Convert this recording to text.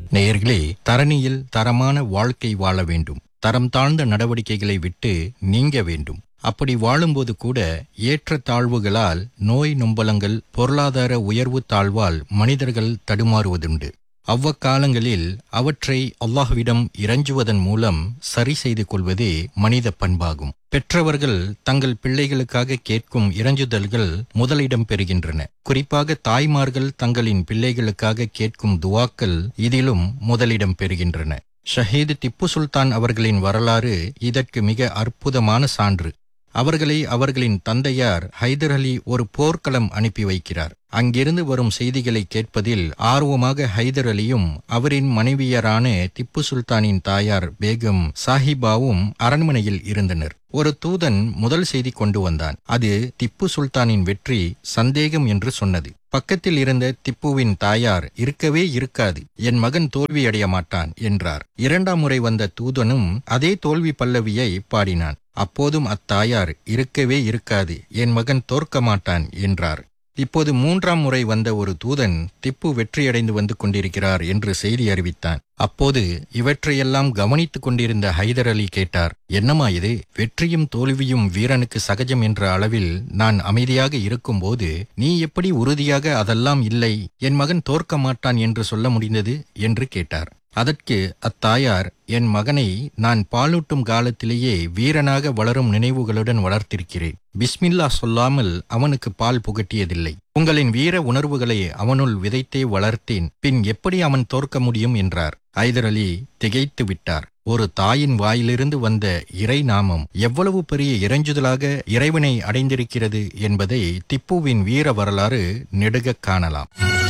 நேயர்களே தரணியில் தரமான வாழ்க்கை வாழ வேண்டும் தரம் தாழ்ந்த நடவடிக்கைகளை விட்டு நீங்க வேண்டும் அப்படி வாழும்போது கூட ஏற்ற தாழ்வுகளால் நோய் நொம்பலங்கள் பொருளாதார உயர்வு தாழ்வால் மனிதர்கள் தடுமாறுவதுண்டு அவ்வக்காலங்களில் அவற்றை அல்லாஹ்விடம் இறஞ்சுவதன் மூலம் சரி செய்து கொள்வதே மனித பண்பாகும் பெற்றவர்கள் தங்கள் பிள்ளைகளுக்காக கேட்கும் இறஞ்சுதல்கள் முதலிடம் பெறுகின்றன குறிப்பாக தாய்மார்கள் தங்களின் பிள்ளைகளுக்காக கேட்கும் துவாக்கள் இதிலும் முதலிடம் பெறுகின்றன ஷஹீது திப்பு சுல்தான் அவர்களின் வரலாறு இதற்கு மிக அற்புதமான சான்று அவர்களை அவர்களின் தந்தையார் ஹைதர் அலி ஒரு போர்க்களம் அனுப்பி வைக்கிறார் அங்கிருந்து வரும் செய்திகளை கேட்பதில் ஆர்வமாக ஹைதர் அலியும் அவரின் மனைவியரான திப்பு சுல்தானின் தாயார் பேகம் சாஹிபாவும் அரண்மனையில் இருந்தனர் ஒரு தூதன் முதல் செய்தி கொண்டு வந்தான் அது திப்பு சுல்தானின் வெற்றி சந்தேகம் என்று சொன்னது பக்கத்தில் இருந்த திப்புவின் தாயார் இருக்கவே இருக்காது என் மகன் தோல்வி அடைய மாட்டான் என்றார் இரண்டாம் முறை வந்த தூதனும் அதே தோல்வி பல்லவியை பாடினான் அப்போதும் அத்தாயார் இருக்கவே இருக்காது என் மகன் தோற்க மாட்டான் என்றார் இப்போது மூன்றாம் முறை வந்த ஒரு தூதன் திப்பு வெற்றியடைந்து வந்து கொண்டிருக்கிறார் என்று செய்தி அறிவித்தான் அப்போது இவற்றையெல்லாம் கவனித்துக் கொண்டிருந்த ஹைதர் அலி கேட்டார் என்னமா இது வெற்றியும் தோல்வியும் வீரனுக்கு சகஜம் என்ற அளவில் நான் அமைதியாக இருக்கும்போது நீ எப்படி உறுதியாக அதெல்லாம் இல்லை என் மகன் தோற்க மாட்டான் என்று சொல்ல முடிந்தது என்று கேட்டார் அதற்கு அத்தாயார் என் மகனை நான் பாலூட்டும் காலத்திலேயே வீரனாக வளரும் நினைவுகளுடன் வளர்த்திருக்கிறேன் பிஸ்மில்லா சொல்லாமல் அவனுக்கு பால் புகட்டியதில்லை உங்களின் வீர உணர்வுகளை அவனுள் விதைத்தே வளர்த்தேன் பின் எப்படி அவன் தோற்க முடியும் என்றார் ஐதர் அலி திகைத்து விட்டார் ஒரு தாயின் வாயிலிருந்து வந்த இறை நாமம் எவ்வளவு பெரிய இறைஞ்சுதலாக இறைவனை அடைந்திருக்கிறது என்பதை திப்புவின் வீர வரலாறு நெடுகக் காணலாம்